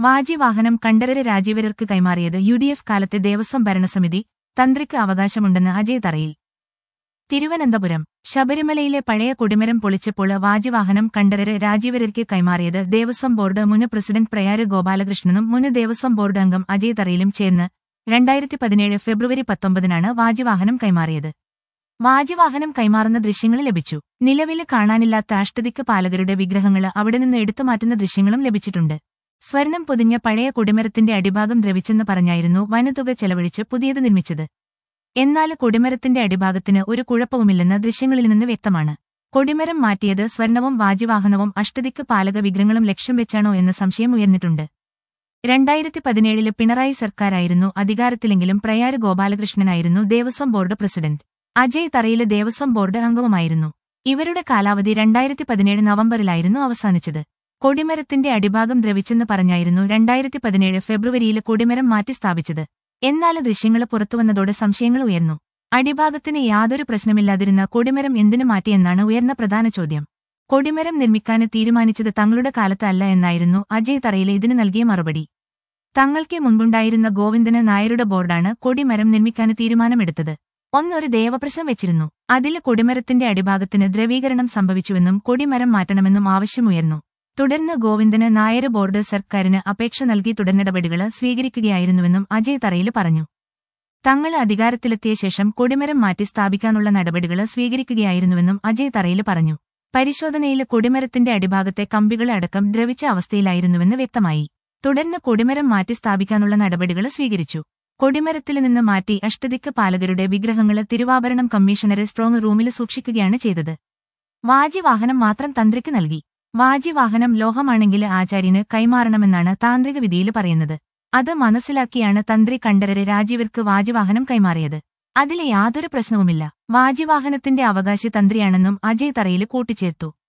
വാജിവാഹനം കണ്ഠരര് രാജീവരർക്ക് കൈമാറിയത് U D F കാലത്തെ ദേവസ്വം ഭരണസമിതി തന്ത്രിക്ക് അവകാശമുണ്ടെന്ന് അജയ് തറയിൽ തിരുവനന്തപുരം ശബരിമലയിലെ പഴയ കൊടിമരം പൊളിച്ചപ്പോൾ വാജിവാഹനം കണ്ഠരര് രാജീവരർക്ക് കൈമാറിയത് ദേവസ്വം ബോർഡ് മുൻ പ്രസിഡന്റ് പ്രയാര് ഗോപാലകൃഷ്ണനും മുൻ ദേവസ്വം ബോർഡ് അംഗം അജയ് തറയിലും ചേർന്ന് രണ്ടായിരത്തി പതിനേഴ് ഫെബ്രുവരി പത്തൊമ്പതിനാണ് വാജിവാഹനം കൈമാറിയത് വാജിവാഹനം കൈമാറുന്ന ദൃശ്യങ്ങൾ ലഭിച്ചു നിലവിൽ കാണാനില്ലാത്ത അഷ്ടദിക്ക് പാലകരുടെ വിഗ്രഹങ്ങൾ അവിടെ നിന്ന് എടുത്തുമാറ്റുന്ന ദൃശ്യങ്ങളും ലഭിച്ചിട്ടുണ്ട് സ്വർണം പൊതിഞ്ഞ പഴയ കൊടിമരത്തിന്റെ അടിഭാഗം ദ്രവിച്ചെന്ന് പറഞ്ഞായിരുന്നു വനതുക ചെലവഴിച്ച് പുതിയത് നിർമ്മിച്ചത് എന്നാൽ കൊടിമരത്തിന്റെ അടിഭാഗത്തിന് ഒരു കുഴപ്പവുമില്ലെന്ന് ദൃശ്യങ്ങളിൽ നിന്ന് വ്യക്തമാണ് കൊടിമരം മാറ്റിയത് സ്വർണവും വാജിവാഹനവും അഷ്ടദിക്ക് പാലക വിഗ്രഹങ്ങളും ലക്ഷ്യം വെച്ചാണോ എന്ന സംശയം ഉയർന്നിട്ടുണ്ട് രണ്ടായിരത്തി പതിനേഴില് പിണറായി സർക്കാരായിരുന്നു അധികാരത്തിലെങ്കിലും പ്രയാര് ഗോപാലകൃഷ്ണനായിരുന്നു ദേവസ്വം ബോർഡ് പ്രസിഡന്റ് അജയ് തറയിലെ ദേവസ്വം ബോർഡ് അംഗവുമായിരുന്നു ഇവരുടെ കാലാവധി രണ്ടായിരത്തി പതിനേഴ് നവംബറിലായിരുന്നു അവസാനിച്ചത് കൊടിമരത്തിന്റെ അടിഭാഗം ദ്രവിച്ചെന്ന് പറഞ്ഞായിരുന്നു രണ്ടായിരത്തി പതിനേഴ് ഫെബ്രുവരിയിൽ കൊടിമരം മാറ്റി സ്ഥാപിച്ചത് എന്നാൽ ദൃശ്യങ്ങൾ പുറത്തുവന്നതോടെ സംശയങ്ങൾ ഉയർന്നു അടിഭാഗത്തിന് യാതൊരു പ്രശ്നമില്ലാതിരുന്ന കൊടിമരം എന്തിനു മാറ്റിയെന്നാണ് ഉയർന്ന പ്രധാന ചോദ്യം കൊടിമരം നിർമ്മിക്കാൻ തീരുമാനിച്ചത് തങ്ങളുടെ കാലത്ത് അല്ല എന്നായിരുന്നു അജയ് തറയിലെ ഇതിന് നൽകിയ മറുപടി തങ്ങൾക്ക് മുൻപുണ്ടായിരുന്ന ഗോവിന്ദന് നായരുടെ ബോർഡാണ് കൊടിമരം നിർമ്മിക്കാൻ തീരുമാനമെടുത്തത് ഒന്നൊരു ദേവപ്രശ്നം വെച്ചിരുന്നു അതിൽ കൊടിമരത്തിന്റെ അടിഭാഗത്തിന് ദ്രവീകരണം സംഭവിച്ചുവെന്നും കൊടിമരം മാറ്റണമെന്നും ആവശ്യമുയർന്നു തുടർന്ന് ഗോവിന്ദന് നായര് ബോർഡ് സർക്കാരിന് അപേക്ഷ നൽകി തുടർനടപടികൾ സ്വീകരിക്കുകയായിരുന്നുവെന്നും അജയ് തറയിൽ പറഞ്ഞു തങ്ങൾ അധികാരത്തിലെത്തിയ ശേഷം കൊടിമരം മാറ്റി സ്ഥാപിക്കാനുള്ള നടപടികൾ സ്വീകരിക്കുകയായിരുന്നുവെന്നും അജയ് തറയിൽ പറഞ്ഞു പരിശോധനയിൽ കൊടിമരത്തിന്റെ അടിഭാഗത്തെ കമ്പികൾ അടക്കം ദ്രവിച്ച അവസ്ഥയിലായിരുന്നുവെന്ന് വ്യക്തമായി തുടർന്ന് കൊടിമരം മാറ്റി സ്ഥാപിക്കാനുള്ള നടപടികൾ സ്വീകരിച്ചു കൊടിമരത്തിൽ നിന്ന് മാറ്റി അഷ്ടദിക്ക് പാലകരുടെ വിഗ്രഹങ്ങൾ തിരുവാഭരണം കമ്മീഷണറെ സ്ട്രോങ് റൂമിൽ സൂക്ഷിക്കുകയാണ് ചെയ്തത് വാജിവാഹനം മാത്രം തന്ത്രിക്ക് നൽകി വാജിവാഹനം ലോഹമാണെങ്കിൽ ആചാര്യന് കൈമാറണമെന്നാണ് താന്ത്രിക വിധിയിൽ പറയുന്നത് അത് മനസ്സിലാക്കിയാണ് തന്ത്രി കണ്ഠരര് രാജീവർക്ക് വാജിവാഹനം കൈമാറിയത് അതിൽ യാതൊരു പ്രശ്നവുമില്ല വാജിവാഹനത്തിന്റെ അവകാശി തന്ത്രിയാണെന്നും അജയ് തറയിൽ കൂട്ടിച്ചേർത്തു